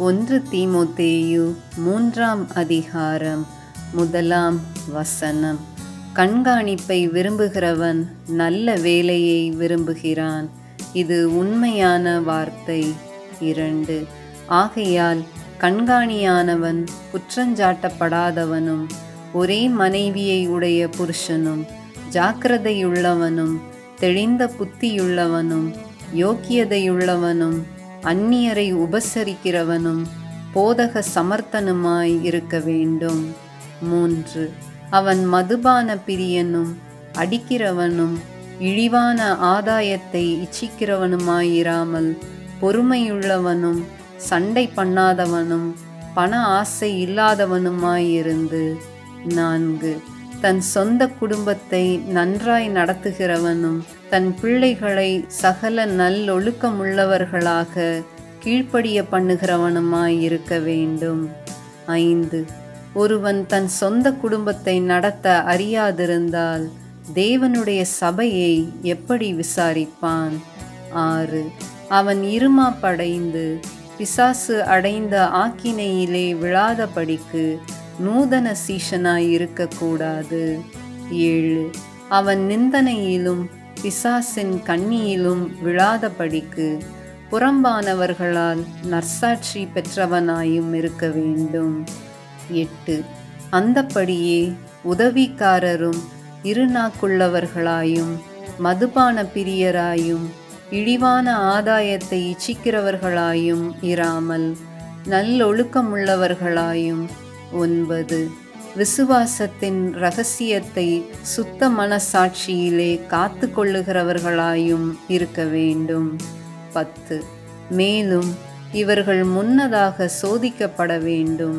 ஒன்று தீமோத்தேயு மூன்றாம் அதிகாரம் முதலாம் வசனம் கண்காணிப்பை விரும்புகிறவன் நல்ல வேலையை விரும்புகிறான் இது உண்மையான வார்த்தை இரண்டு ஆகையால் கண்காணியானவன் குற்றஞ்சாட்டப்படாதவனும் ஒரே மனைவியை உடைய புருஷனும் ஜாக்கிரதையுள்ளவனும் தெளிந்த புத்தியுள்ளவனும் யோக்கியதையுள்ளவனும் அந்நியரை உபசரிக்கிறவனும் போதக சமர்த்தனுமாய் இருக்க வேண்டும் மூன்று அவன் மதுபான பிரியனும் அடிக்கிறவனும் இழிவான ஆதாயத்தை இச்சிக்கிறவனுமாயிராமல் பொறுமையுள்ளவனும் சண்டை பண்ணாதவனும் பண ஆசை இல்லாதவனுமாயிருந்து நான்கு தன் சொந்த குடும்பத்தை நன்றாய் நடத்துகிறவனும் தன் பிள்ளைகளை சகல நல்லொழுக்கமுள்ளவர்களாக கீழ்ப்படிய பண்ணுகிறவனுமாய் இருக்க வேண்டும் ஐந்து ஒருவன் தன் சொந்த குடும்பத்தை நடத்த அறியாதிருந்தால் தேவனுடைய சபையை எப்படி விசாரிப்பான் ஆறு அவன் இருமாப்படைந்து பிசாசு அடைந்த ஆக்கினையிலே விழாதபடிக்கு நூதன சீஷனாய் இருக்கக்கூடாது ஏழு அவன் நிந்தனையிலும் பிசாசின் கண்ணியிலும் விழாதபடிக்கு புறம்பானவர்களால் நற்சாட்சி பெற்றவனாயும் இருக்க வேண்டும் எட்டு அந்தப்படியே உதவிக்காரரும் இருநாக்குள்ளவர்களாயும் மதுபான பிரியராயும் இழிவான ஆதாயத்தை இச்சிக்கிறவர்களாயும் இராமல் நல்லொழுக்கமுள்ளவர்களாயும் ஒன்பது விசுவாசத்தின் இரகசியத்தை சுத்த மனசாட்சியிலே காத்து கொள்ளுகிறவர்களாயும் இருக்க வேண்டும் பத்து மேலும் இவர்கள் முன்னதாக சோதிக்கப்பட வேண்டும்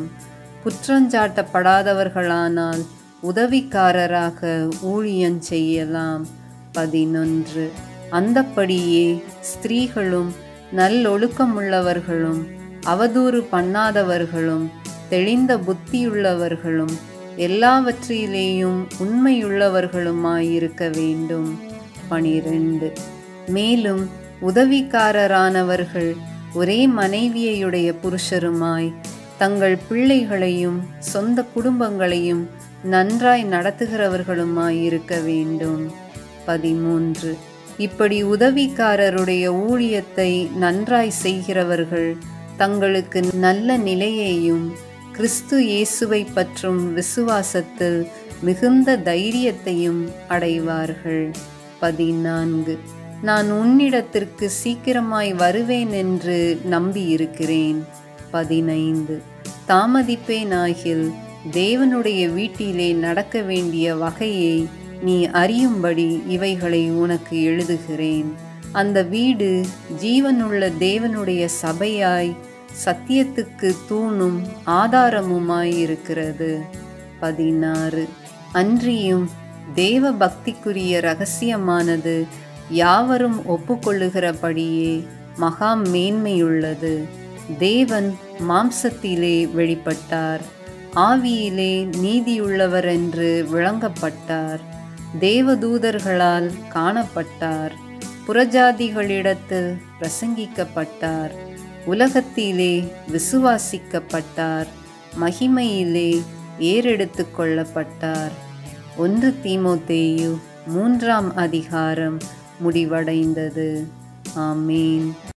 குற்றஞ்சாட்டப்படாதவர்களானால் உதவிக்காரராக ஊழியம் செய்யலாம் பதினொன்று அந்தப்படியே ஸ்திரீகளும் நல்லொழுக்கமுள்ளவர்களும் அவதூறு பண்ணாதவர்களும் தெளிந்த புத்தியுள்ளவர்களும் எல்லாவற்றிலேயும் உண்மையுள்ளவர்களுமாயிருக்க வேண்டும் பனிரெண்டு மேலும் உதவிக்காரரானவர்கள் ஒரே மனைவியையுடைய புருஷருமாய் தங்கள் பிள்ளைகளையும் சொந்த குடும்பங்களையும் நன்றாய் நடத்துகிறவர்களுமாய் இருக்க வேண்டும் பதிமூன்று இப்படி உதவிக்காரருடைய ஊழியத்தை நன்றாய் செய்கிறவர்கள் தங்களுக்கு நல்ல நிலையையும் கிறிஸ்து இயேசுவை பற்றும் விசுவாசத்தில் மிகுந்த தைரியத்தையும் அடைவார்கள் பதினான்கு நான் உன்னிடத்திற்கு சீக்கிரமாய் வருவேன் என்று நம்பியிருக்கிறேன் பதினைந்து தாமதிப்பேனாகில் தேவனுடைய வீட்டிலே நடக்க வேண்டிய வகையை நீ அறியும்படி இவைகளை உனக்கு எழுதுகிறேன் அந்த வீடு ஜீவனுள்ள தேவனுடைய சபையாய் சத்தியத்துக்கு தூணும் ஆதாரமுமாய் இருக்கிறது பதினாறு அன்றியும் தேவ பக்திக்குரிய ரகசியமானது யாவரும் ஒப்புக்கொள்ளுகிறபடியே மகா மேன்மையுள்ளது தேவன் மாம்சத்திலே வெளிப்பட்டார் ஆவியிலே நீதியுள்ளவர் என்று விளங்கப்பட்டார் தேவதூதர்களால் காணப்பட்டார் புறஜாதிகளிடத்தில் பிரசங்கிக்கப்பட்டார் உலகத்திலே விசுவாசிக்கப்பட்டார் மகிமையிலே ஏறெடுத்து கொள்ளப்பட்டார் ஒன்று தீமோத்தேயு மூன்றாம் அதிகாரம் முடிவடைந்தது ஆமேன்